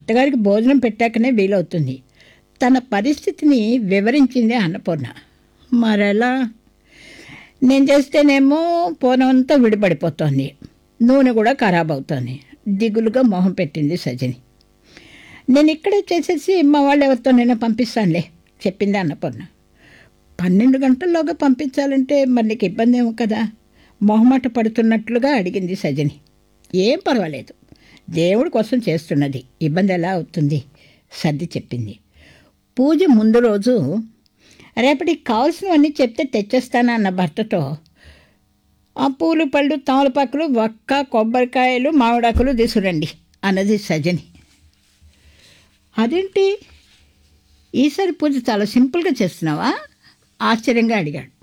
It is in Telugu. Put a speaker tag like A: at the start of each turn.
A: అత్తగారికి భోజనం పెట్టాకనే వీలవుతుంది తన పరిస్థితిని వివరించింది అన్నపూర్ణ మరెలా నేను చేస్తేనేమో పోనంతా విడిపడిపోతోంది నూనె కూడా ఖరాబ్ అవుతోంది దిగులుగా మొహం పెట్టింది సజని నేను ఇక్కడే చేసేసి మా వాళ్ళు ఎవరితో నేను పంపిస్తానులే చెప్పింది అన్నపూర్ణ పన్నెండు గంటల్లోగా పంపించాలంటే మరి నీకు ఇబ్బంది ఏమో కదా మొహమాట పడుతున్నట్లుగా అడిగింది సజని ఏం పర్వాలేదు దేవుడి కోసం చేస్తున్నది ఇబ్బంది ఎలా అవుతుంది సర్ది చెప్పింది పూజ ముందు రోజు రేపటికి కావాల్సినవన్నీ చెప్తే తెచ్చేస్తాను అన్న భర్తతో ఆ పూలు పళ్ళు తమలపాకులు వక్క కొబ్బరికాయలు మామిడాకులు తీసుకురండి అన్నది సజని అదేంటి ఈసారి పూజ చాలా సింపుల్గా చేస్తున్నావా ఆశ్చర్యంగా అడిగాడు